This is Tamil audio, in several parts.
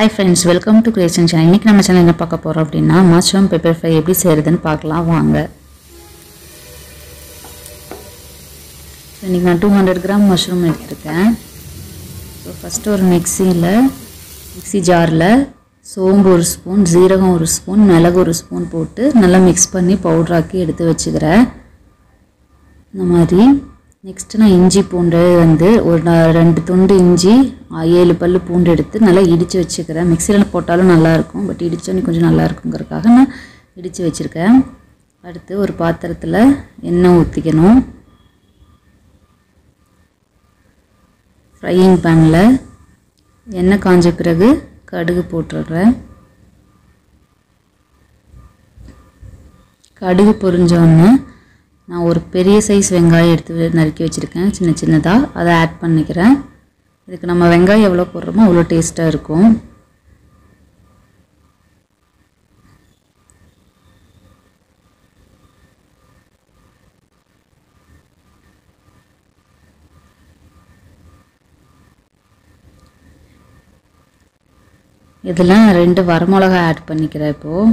hi friends welcome to creation channel இன்றைக்கி நம்ம சேனல் என்ன பார்க்க போகிறோம் அப்படின்னா மஷ்ரூம் பெப்பர் ஃப்ரை எப்படி செய்கிறதுன்னு பார்க்கலாம் வாங்க இன்றைக்கி நான் டூ ஹண்ட்ரட் கிராம் மஷ்ரூம் எடுத்திருக்கேன் ஸோ ஃபஸ்ட்டு ஒரு மிக்சியில் மிக்ஸி ஜாரில் சோம்பு ஒரு ஸ்பூன் ஜீரகம் ஒரு ஸ்பூன் மிளகு ஒரு ஸ்பூன் போட்டு நல்லா மிக்ஸ் பண்ணி பவுட்ராக்கி எடுத்து வச்சுக்கிறேன் இந்த மாதிரி நெக்ஸ்ட்டு நான் இஞ்சி பூண்டு வந்து ஒரு நா- ரெண்டு துண்டு இஞ்சி ஆ, ஏழு பல்லு பூண்டு எடுத்து நல்லா இடித்து வச்சுக்கிறேன் மிக்சியில் போட்டாலும் நல்லாயிருக்கும் பட் இடித்தோன்னே கொஞ்சம் நல்லா இருக்குங்கிறதுக்காக நான் இடித்து வச்சுருக்கேன் அடுத்து ஒரு பாத்திரத்தில் எண்ணெய் ஊற்றிக்கணும் ஃப்ரையிங் பேனில் எண்ணெய் காஞ்ச பிறகு கடுகு போட்டுடுறேன் கடுகு பொரிஞ்சோடனே நான் ஒரு பெரிய சைஸ் வெங்காயம் எடுத்து நறுக்கி வச்சுருக்கேன் சின்ன சின்னதாக அதை ஆட் பண்ணிக்கிறேன் இதுக்கு நம்ம வெங்காயம் எவ்வளோ போடுறோமோ அவ்வளோ டேஸ்ட்டாக இருக்கும் இதில் ரெண்டு வரமிளகா ஆட் பண்ணிக்கிறேன் இப்போது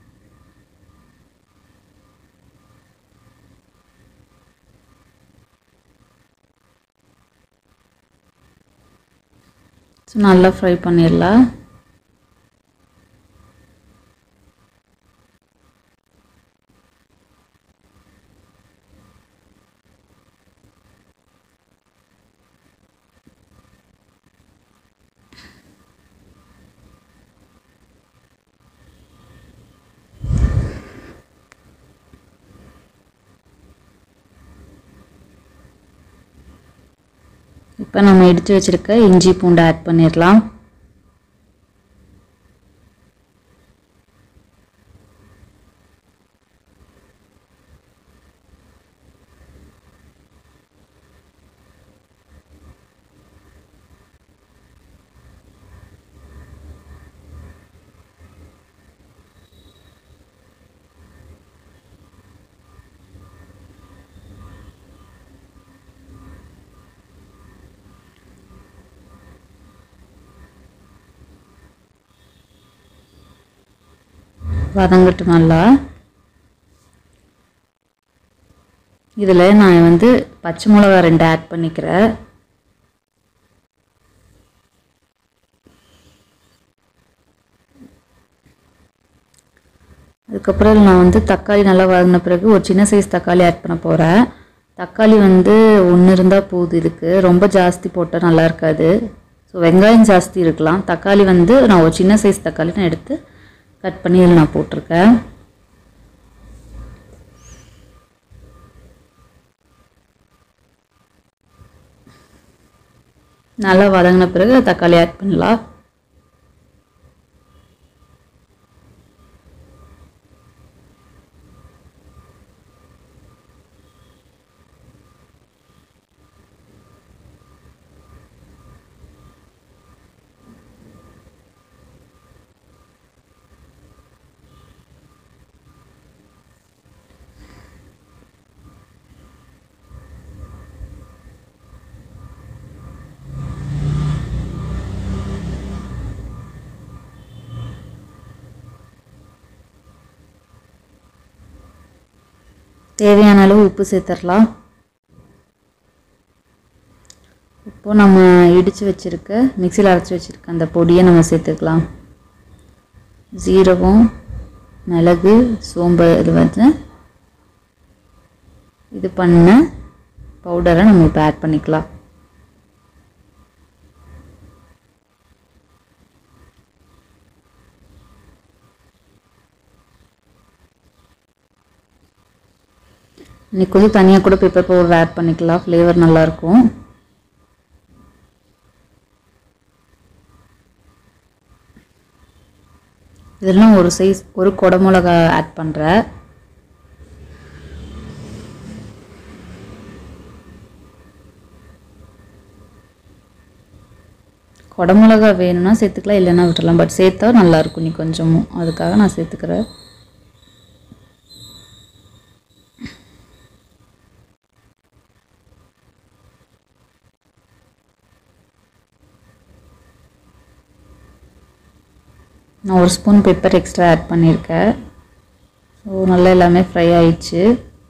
ஸோ நல்லா ஃப்ரை பண்ணிடலாம் இப்போ நம்ம இடித்து வச்சுருக்க இஞ்சி பூண்டு ஆட் பண்ணிடலாம் வதங்கட்டு நல்லா இதில் நான் வந்து பச்சை மிளகா ரெண்டு ஆட் பண்ணிக்கிறேன் அதுக்கப்புறம் இதுல நான் வந்து தக்காளி நல்லா வதங்கின பிறகு ஒரு சின்ன சைஸ் தக்காளி ஆட் பண்ண போகிறேன் தக்காளி வந்து ஒன்று இருந்தால் போதும் இதுக்கு ரொம்ப ஜாஸ்தி போட்டால் நல்லா இருக்காது ஸோ வெங்காயம் ஜாஸ்தி இருக்கலாம் தக்காளி வந்து நான் ஒரு சின்ன சைஸ் தக்காளி நான் எடுத்து கட் பண்ணி இதில் நான் போட்டிருக்கேன் நல்லா வதங்கின பிறகு தக்காளி ஆட் பண்ணலாம் தேவையான அளவு உப்பு சேர்த்துடலாம் இப்போ நம்ம இடித்து வச்சுருக்க மிக்சியில் அரைச்சி வச்சுருக்க அந்த பொடியை நம்ம சேர்த்துக்கலாம் ஜீரகம் மிளகு சோம்பு இது வந்து இது பண்ண பவுடரை நம்ம இப்போ ஆட் பண்ணிக்கலாம் இன்னைக்கு வந்து தனியாக கூட பெப்பர் பவுடர் ஆட் பண்ணிக்கலாம் ஃப்ளேவர் நல்லாயிருக்கும் இதெல்லாம் ஒரு சைஸ் ஒரு குடமிளகா ஆட் பண்ணுறேன் குடமிளகா வேணும்னா சேர்த்துக்கலாம் இல்லைன்னா விட்டுறலாம் பட் சேர்த்தா நல்லாயிருக்கும் நீ கொஞ்சமும் அதுக்காக நான் சேர்த்துக்கிறேன் நான் ஒரு ஸ்பூன் பெப்பர் எக்ஸ்ட்ரா ஆட் பண்ணியிருக்கேன் ஸோ நல்லா எல்லாமே ஃப்ரை ஆயிடுச்சு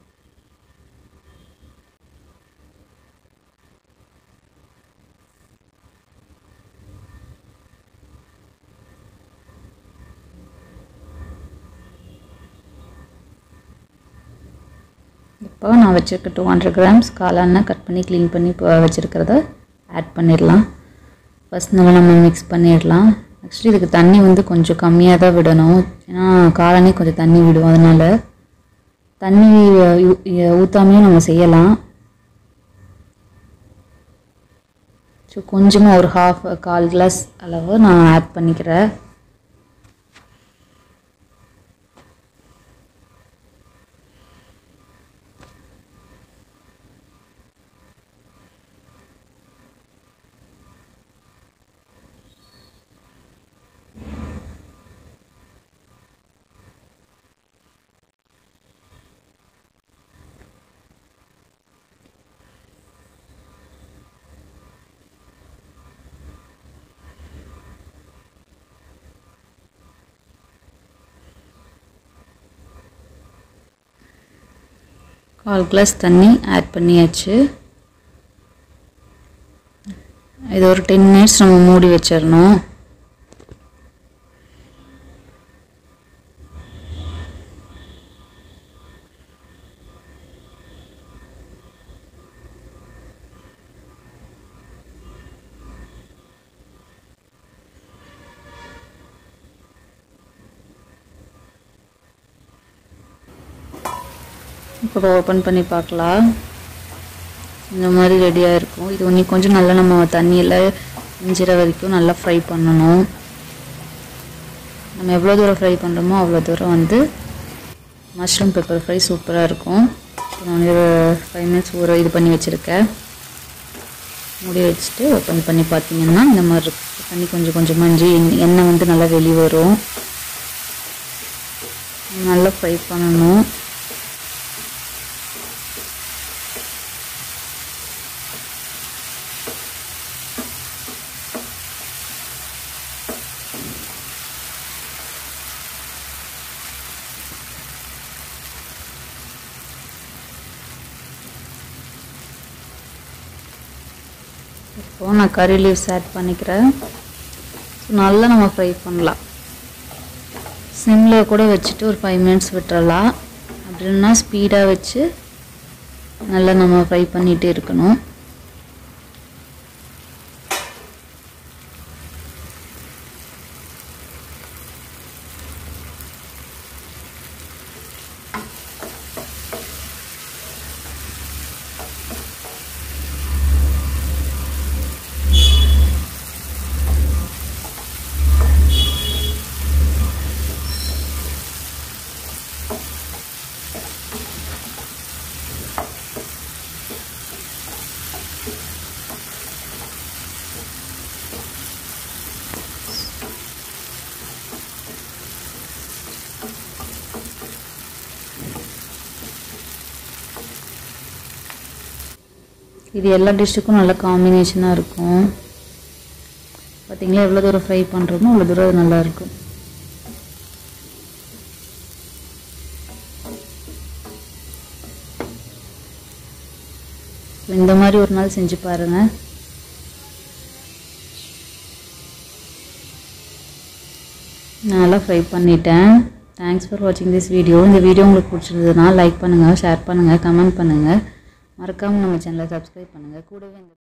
இப்போ நான் வச்சுருக்க டூ ஹண்ட்ரட் கிராம்ஸ் காளானை கட் பண்ணி க்ளீன் பண்ணி இப்போ வச்சுருக்கிறத ஆட் பண்ணிடலாம் ஃபஸ்ட் நல்லா நம்ம மிக்ஸ் பண்ணிடலாம் ஆக்சுவலி இதுக்கு தண்ணி வந்து கொஞ்சம் கம்மியாக தான் விடணும் ஏன்னா காளானே கொஞ்சம் தண்ணி விடும் அதனால் தண்ணி ஊற்றாமையும் நம்ம செய்யலாம் ஸோ கொஞ்சமாக ஒரு ஹாஃப் கால் கிளாஸ் அளவு நான் ஆட் பண்ணிக்கிறேன் கால் கிளாஸ் தண்ணி ஆட் பண்ணியாச்சு இது ஒரு டென் மினிட்ஸ் நம்ம மூடி வச்சிடணும் இப்போ ஓப்பன் பண்ணி பார்க்கலாம் இந்த மாதிரி ரெடியாக இருக்கும் இது இன்னும் கொஞ்சம் நல்லா நம்ம தண்ணியில் இஞ்சிற வரைக்கும் நல்லா ஃப்ரை பண்ணணும் நம்ம எவ்வளோ தூரம் ஃப்ரை பண்ணுறோமோ அவ்வளோ தூரம் வந்து மஷ்ரூம் பெப்பர் ஃப்ரை சூப்பராக இருக்கும் நான் ஒரு ஃபைவ் மினிட்ஸ் ஊற இது பண்ணி வச்சுருக்கேன் மூடி வச்சுட்டு ஓப்பன் பண்ணி பார்த்தீங்கன்னா இந்த மாதிரி இருக்கும் தண்ணி கொஞ்சம் கொஞ்சமாக இஞ்சி எண்ணெய் வந்து நல்லா வெளியே வரும் நல்லா ஃப்ரை பண்ணணும் இப்போது நான் கறி லீவ்ஸ் ஆட் பண்ணிக்கிறேன் ஸோ நல்லா நம்ம ஃப்ரை பண்ணலாம் சிம்மில் கூட வச்சுட்டு ஒரு ஃபைவ் மினிட்ஸ் விட்டுறலாம் அப்படின்னா ஸ்பீடாக வச்சு நல்லா நம்ம ஃப்ரை பண்ணிகிட்டே இருக்கணும் இது எல்லா டிஷ்ஷுக்கும் நல்ல காம்பினேஷனாக இருக்கும் பார்த்தீங்களா எவ்வளோ தூரம் ஃப்ரை பண்ணுறோமோ அவ்வளோ தூரம் அது நல்லாயிருக்கும் இந்த மாதிரி ஒரு நாள் செஞ்சு பாருங்கள் நல்லா ஃப்ரை பண்ணிட்டேன் தேங்க்ஸ் ஃபார் வாட்சிங் திஸ் வீடியோ இந்த வீடியோ உங்களுக்கு பிடிச்சிருந்ததுன்னா லைக் பண்ணுங்கள் ஷேர் பண்ணுங்கள் கமெண்ட் பண்ணுங்கள் மறக்காமல் நம்ம சேனலை சப்ஸ்கிரைப் பண்ணுங்கள் கூடவே இந்த